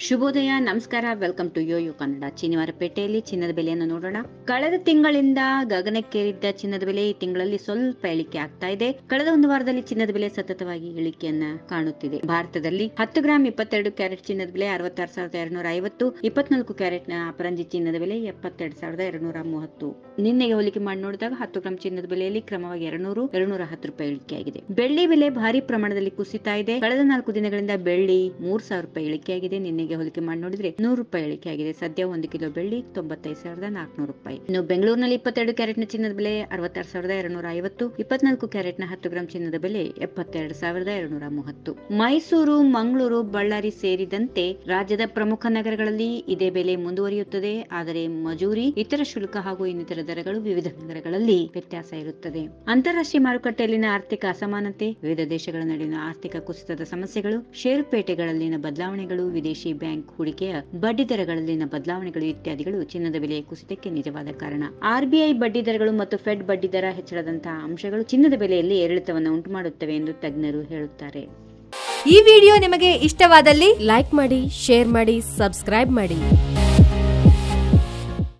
ಶುಭೋದಯ ನಮಸ್ಕಾರ welcome to Yoyo Kannada ಪೇಟೆಯಲ್ಲಿ ಚಿನ್ನದ ಬೆಲೆಯನ್ನು ನೋಡೋಣ ಕಳೆದ ತಿಂಗಳಿಂದ ಗಗನಕ್ಕೇರಿದ್ದ ಚಿನ್ನದ ಬೆಲೆ ಈ ತಿಂಗಳಲ್ಲಿ ಸ್ವಲ್ಪ ಇಳಿಕೆ ಆಗ್ತಾ ಇದೆ ಕಳೆದ ಒಂದು ವಾರದಲ್ಲಿ ಚಿನ್ನದ ಬೆಲೆ ಸತತವಾಗಿ ಇಳಿಕೆಯನ್ನ ಕಾಣುತ್ತಿದೆ ಭಾರತದಲ್ಲಿ ಹತ್ತು ಗ್ರಾಂ ಇಪ್ಪತ್ತೆರಡು ಕ್ಯಾರೆಟ್ ಚಿನ್ನದ ಬೆಲೆ ಅರವತ್ತಾರು ಸಾವಿರದ ಎರಡ್ನೂರ ಐವತ್ತು ಇಪ್ಪತ್ನಾಲ್ಕು ಕ್ಯಾರೆಟ್ ನ ಅಪರಂಜಿ ಚಿನ್ನದ ಬೆಲೆ ಎಪ್ಪತ್ತೆರಡು ಸಾವಿರದ ಎರಡ್ನೂರ ಮೂವತ್ತು ನಿನ್ನೆಗೆ ಹೋಲಿಕೆ ಮಾಡಿ ನೋಡಿದಾಗ ಹತ್ತು ಗ್ರಾಂ ಚಿನ್ನದ ಬೆಲೆಯಲ್ಲಿ ಕ್ರಮವಾಗಿ ಎರಡ್ನೂರು ಎರಡ್ನೂರ ಹತ್ತು ರೂಪಾಯಿ ಇಳಿಕೆಯಾಗಿದೆ ಬೆಳ್ಳಿ ಬೆಲೆ ಭಾರಿ ಪ್ರಮಾಣದಲ್ಲಿ ಕುಸಿತಾ ಇದೆ ಕಳೆದ ನಾಲ್ಕು ದಿನಗಳಿಂದ ಬೆಳ್ಳಿ ಮೂರ್ ಸಾವಿರ ರೂಪಾಯಿ ಇಳಿಕೆಯಾಗಿದೆ ನಿನ್ನೆಗೆ ಹೋಲಿಕೆ ಮಾಡಿ ನೋಡಿದ್ರೆ ನೂರು ರೂಪಾಯಿ ಇಳಿಕೆ ಆಗಿದೆ ಸದ್ಯ ಒಂದು ಕಿಲೋ ಬೆಳ್ಳಿ ತೊಂಬತ್ತೈದು ಸಾವಿರದ ನಾಲ್ಕುನೂರು ರೂಪಾಯಿ ಇನ್ನು ಬೆಂಗಳೂರಿನಲ್ಲಿ ಇಪ್ಪತ್ತೆರಡು ಕ್ಯಾರೆಟ್ ನ ಚಿನ್ನದ ಬೆಲೆ ಅರವತ್ತಾರು ಸಾವಿರದ ಎರಡ್ನೂರ ಐವತ್ತು ಇಪ್ಪತ್ನಾಲ್ಕು ಕ್ಯಾರೆಟ್ ನ ಹತ್ತು ಗ್ರಾಂ ಚಿನ್ನದ ಬೆಲೆ ಎಪ್ಪತ್ತೆರಡು ಸಾವಿರದ ಎರಡ್ನೂರ ಮೂವತ್ತು ಮೈಸೂರು ಮಂಗಳೂರು ಬಳ್ಳಾರಿ ಸೇರಿದಂತೆ ರಾಜ್ಯದ ಪ್ರಮುಖ ನಗರಗಳಲ್ಲಿ ಇದೇ ಬೆಲೆ ಮುಂದುವರಿಯುತ್ತದೆ ಆದರೆ ಮಜೂರಿ ಇತರ ಶುಲ್ಕ ಹಾಗೂ ಇನ್ನಿತರ ದರಗಳು ವಿವಿಧ ನಗರಗಳಲ್ಲಿ ವ್ಯತ್ಯಾಸ ಇರುತ್ತದೆ ಅಂತಾರಾಷ್ಟ್ರೀಯ ಮಾರುಕಟ್ಟೆಯಲ್ಲಿನ ಆರ್ಥಿಕ ಅಸಮಾನತೆ ವಿವಿಧ ದೇಶಗಳ ನಡುವಿನ ಆರ್ಥಿಕ ಕುಸಿತದ ಸಮಸ್ಯೆಗಳು ಷೇರುಪೇಟೆಗಳಲ್ಲಿನ ಬದಲಾವಣೆಗಳು ವಿದೇಶಿ ಬ್ಯಾಂಕ್ ಹೂಡಿಕೆಯ ಬಡ್ಡಿ ದರಗಳಲ್ಲಿನ ಬದಲಾವಣೆಗಳು ಇತ್ಯಾದಿಗಳು ಚಿನ್ನದ ಬೆಲೆಯ ಕುಸಿತಕ್ಕೆ ನಿಜವಾದ ಕಾರಣ ಆರ್ಬಿಐ ಬಡ್ಡಿ ದರಗಳು ಮತ್ತು ಫೆಡ್ ಬಡ್ಡಿ ದರ ಹೆಚ್ಚಳದಂತಹ ಅಂಶಗಳು ಚಿನ್ನದ ಬೆಲೆಯಲ್ಲಿ ಏರಿಳಿತವನ್ನು ಉಂಟುಮಾಡುತ್ತವೆ ಎಂದು ತಜ್ಞರು ಹೇಳುತ್ತಾರೆ ಈ ವಿಡಿಯೋ ನಿಮಗೆ ಇಷ್ಟವಾದಲ್ಲಿ ಲೈಕ್ ಮಾಡಿ ಶೇರ್ ಮಾಡಿ ಸಬ್ಸ್ಕ್ರೈಬ್ ಮಾಡಿ